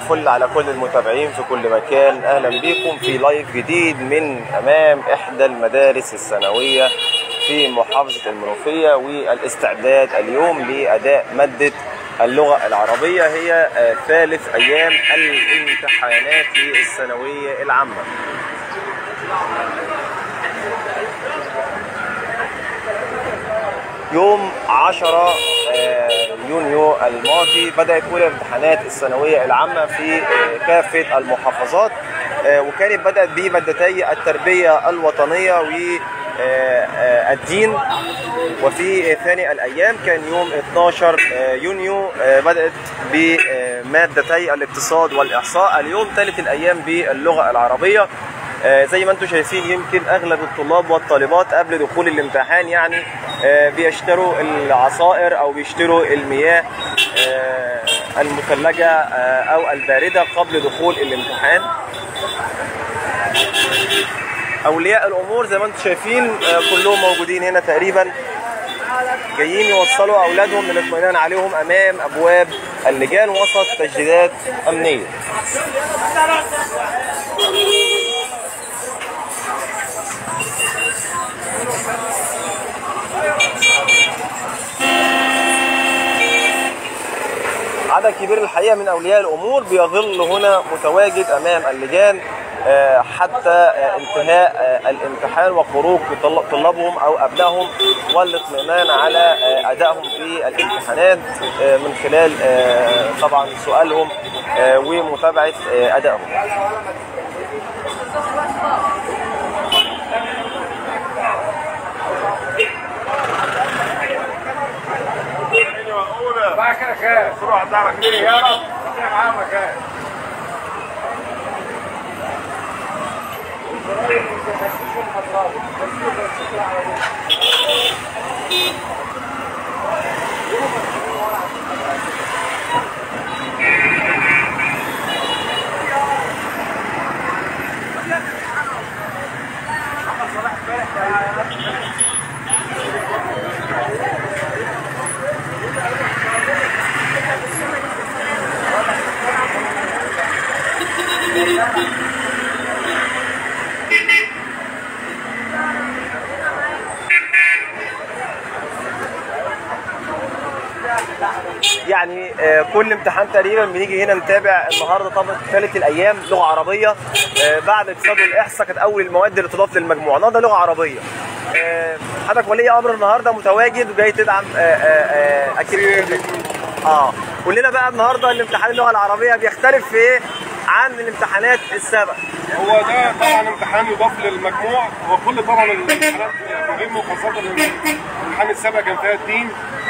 الفل على كل المتابعين في كل مكان اهلا بكم في لايف جديد من امام احدى المدارس الثانويه في محافظه المنوفيه والاستعداد اليوم لاداء ماده اللغه العربيه هي آه، ثالث ايام الامتحانات الثانويه العامه يوم 10 آه، يونيو الماضي بدأت أولى امتحانات الثانوية العامة في آه، كافة المحافظات آه، وكانت بدأت بمادتي التربية الوطنية والدين وفي ثاني الأيام كان يوم 12 آه، يونيو آه، بدأت بمادتي الاقتصاد والإحصاء اليوم ثالث الأيام باللغة العربية آه، زي ما انتم شايفين يمكن اغلب الطلاب والطالبات قبل دخول الامتحان يعني آه، بيشتروا العصائر او بيشتروا المياه آه، المثلجه آه، او البارده قبل دخول الامتحان اولياء الامور زي ما انتم شايفين آه، كلهم موجودين هنا تقريبا جايين يوصلوا اولادهم للاطمئنان عليهم امام ابواب اللجان وسط تجديدات امنيه عدد كبير الحقيقه من اولياء الامور بيظل هنا متواجد امام اللجان آه، حتى آه، انتهاء آه، الامتحان وخروج طل- طلابهم او ابنائهم والاطمئنان على آه، ادائهم في الامتحانات آه، من خلال آه، طبعا سؤالهم آه، ومتابعه آه، ادائهم. معك خير تروح دارك ليه يا رب معاه مكان يعني آه، كل امتحان تقريبا بنيجي هنا نتابع النهارده طبعا ثالث الايام لغه عربيه آه، بعد اقتصاد والاحصاء كانت اول المواد اللي تضاف للمجموع النهارده لغه عربيه آه، حضرتك ولي امر النهارده متواجد وجاي تدعم آه، آه، آه، اكيد اه قول لنا بقى النهارده الامتحان اللغه العربيه بيختلف في ايه عن الامتحانات السابقه هو ده طبعا امتحان يضاف للمجموع هو كل طبعا الامتحانات مهمه وخاصه الامتحان السابق كان فيها الدين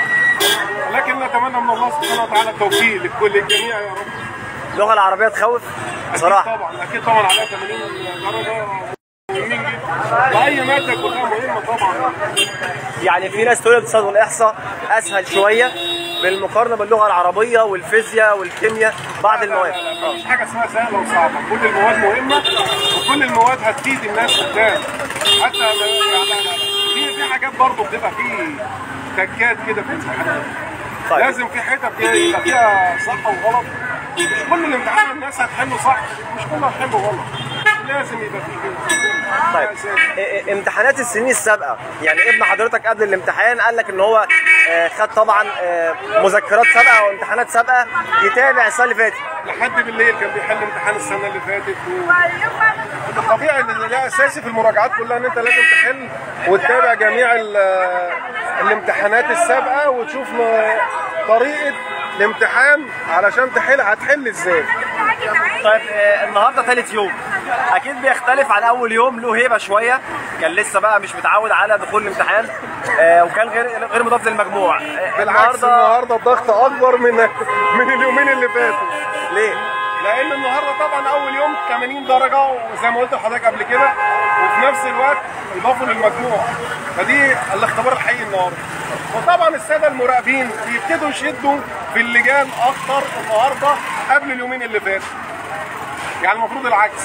لكن نتمنى من الله سبحانه وتعالى التوفيق لكل الجميع يا رب اللغه العربيه تخوف بصراحه طبعا اكيد طبعا عليها 80 درجه مهمين جدا واي ماده كلها مهمه طبعا يعني في ناس تقول الاقتصاد والاحصاء اسهل شويه بالمقارنه باللغه العربيه والفيزياء والكيمياء بعض المواد لا لا مفيش حاجه اسمها سهله وصعبه كل المواد مهمه وكل المواد هتفيد الناس قدام حتى ما- يعني في في حاجات برضه بتبقى في تكات كده في الامتحانات طيب. لازم في حتت كده يبقى فيها صح وغلط مش كل الامتحان الناس هتحله صح مش كله هتحله غلط لازم يبقى في كده طيب ده أساسي. إيه- إيه- امتحانات السنين السابقه يعني ابن حضرتك قبل الامتحان قال لك ان هو آه، خد طبعا آه، مذكرات سابقه وامتحانات سابقه يتابع السنه اللي فاتت لحد بالليل كان بيحل امتحان السنه اللي فاتت و... الطبيعي ان ده اساسي في المراجعات كلها ان انت لازم تحل وتتابع جميع ال- الامتحانات السابقه وتشوف م- طريقه الامتحان علشان تحل هتحل ازاي طيب آه، النهارده ثالث يوم اكيد بيختلف عن اول يوم له هيبه شويه كان لسه بقى مش متعود على دخول الامتحان آه، وكان غير غير مضاف للمجموع آه، بالعكس النهارده الضغط اكبر من من اليومين اللي فاتوا ليه؟ لان النهارده طبعا اول يوم 80 درجه وزي ما قلت لحضرتك قبل كده وفي نفس الوقت اضافوا للمجموع فدي الاختبار الحقيقي النهارده وطبعا الساده المراقبين بيبتدوا يشدوا في اللجان اكتر النهارده قبل اليومين اللي فاتوا يعني المفروض العكس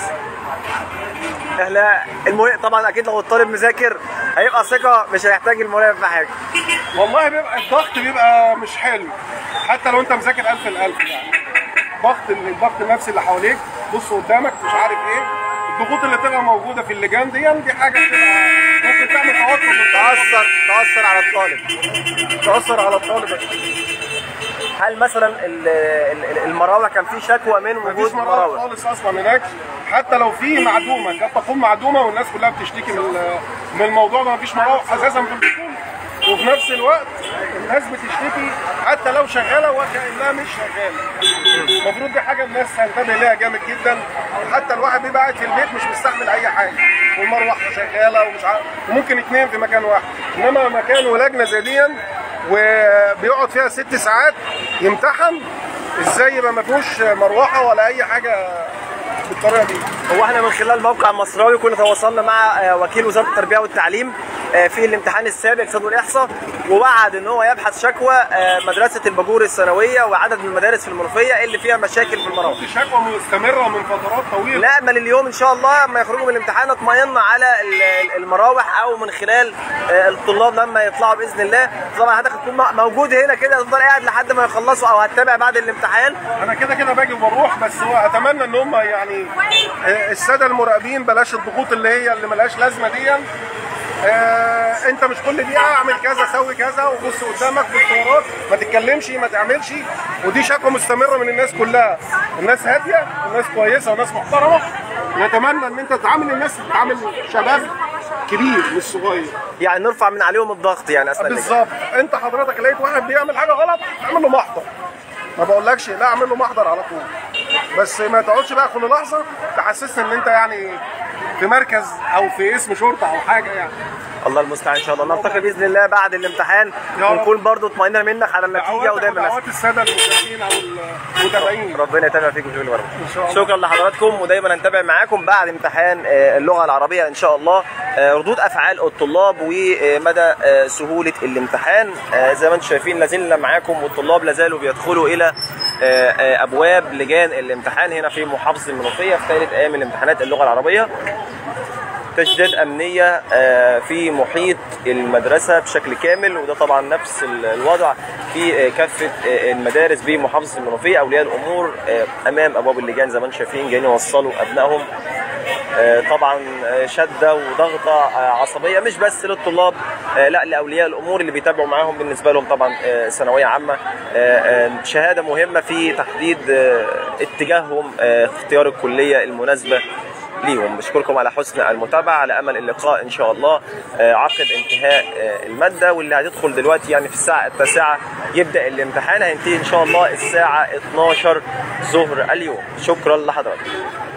احنا المهم طبعا اكيد لو الطالب مذاكر هيبقى ثقه مش هيحتاج المراقب في حاجه والله بيبقى الضغط بيبقى مش حلو حتى لو انت مذاكر 1000 الألف يعني ضغط الضغط النفسي اللي حواليك بص قدامك مش عارف ايه الضغوط اللي بتبقى موجوده في اللجان دي دي حاجه بتبقى ممكن تعمل توتر للطالب. تاثر تاثر على الطالب تاثر على الطالب هل مثلا ال- ال- المراوح كان في شكوى من مفيش وجود مراوح مراوح خالص اصلا هناك حتى لو في معدومه قد تكون معدومه والناس كلها بتشتكي من ال- من الموضوع ده مفيش مراوح اساسا في الفصول وفي نفس الوقت الناس بتشتكي حتى لو شغاله وكانها مش شغاله المفروض دي حاجه الناس تنتبه ليها جامد جدا حتى الواحد بيبقى قاعد في البيت مش مستحمل اي حاجه والمروحه شغاله ومش عارف وممكن اتنين في مكان واحد انما مكان ولجنه زي دي وبيقعد فيها ست ساعات يمتحن ازاي يبقى ما فيهوش مروحه ولا اي حاجه بالطريقه دي هو احنا من خلال موقع مصراوي كنا تواصلنا مع آه، وكيل وزاره التربيه والتعليم آه، في الامتحان السابق الاقتصاد والاحصاء ووعد ان هو يبحث شكوى آه، مدرسه الباجور الثانويه وعدد من المدارس في المنوفيه اللي فيها مشاكل في المراوح دي شكوى مستمره من فترات طويله نامل اليوم ان شاء الله لما يخرجوا من الامتحان اطمئنا على ال- ال- المراوح او من خلال آه، الطلاب لما يطلعوا باذن الله طبعا حضرتك هتكون م- موجود هنا كده تفضل قاعد لحد ما يخلصوا او هتتابع بعد الامتحان انا كده كده باجي وبروح بس هو اتمنى ان هم يعني آه، الساده المراقبين بلاش الضغوط اللي هي اللي ملهاش لازمه دي آه انت مش كل دقيقه اعمل كذا سوي كذا وبص قدامك بالصورات ما تتكلمش ما تعملش ودي شكوى مستمره من الناس كلها الناس هاديه الناس كويسه وناس محترمه نتمنى ان انت تعامل الناس تعامل شباب كبير مش صغير يعني نرفع من عليهم الضغط يعني اثناء الامتحان. بالظبط انت حضرتك لقيت واحد بيعمل حاجه غلط اعمل له محضر ما بقولكش لا اعمل له محضر على طول بس ما تقعدش بقى كل لحظه تحسسني ان انت يعني في مركز او في اسم شرطه او حاجه يعني الله المستعان ان شاء الله نلتقي باذن الله بعد الامتحان يا رب. ونكون برضو اطمئنا منك على النتيجه دعواتك ودايما ودعوات الساده المشاهدين او المتابعين ربنا يتابع فيكم جميل ورب إن شاء الله. شكرا لحضراتكم ودايما نتابع معاكم بعد امتحان آه، اللغه العربيه ان شاء الله آه، ردود افعال الطلاب ومدى آه، سهوله الامتحان آه، زي ما انتم شايفين لازلنا معاكم والطلاب لازالوا بيدخلوا الى آه، آه، ابواب لجان الامتحان هنا في محافظه المنوفيه في ثالث ايام الامتحانات اللغه العربيه تشديد امنيه آه، في محيط المدرسه بشكل كامل وده طبعا نفس ال- الوضع في آه، كافه آه، المدارس بمحافظه المنوفيه اولياء الامور آه، امام ابواب اللجان زي ما انتم شايفين جايين يوصلوا ابنائهم آه، طبعا آه، شده وضغطه آه، عصبيه مش بس للطلاب آه، لا لاولياء الامور اللي بيتابعوا معاهم بالنسبه لهم طبعا آه، ثانويه عامه آه، آه، شهاده مهمه في تحديد آه، اتجاههم آه، في اختيار الكليه المناسبه ليهم بشكركم على حسن المتابعة على أمل اللقاء إن شاء الله آه، عقب انتهاء آه، المادة واللي هتدخل دلوقتي يعني في الساعة التاسعة يبدأ الامتحان هينتهي إن شاء الله الساعة 12 ظهر اليوم شكرا لحضراتكم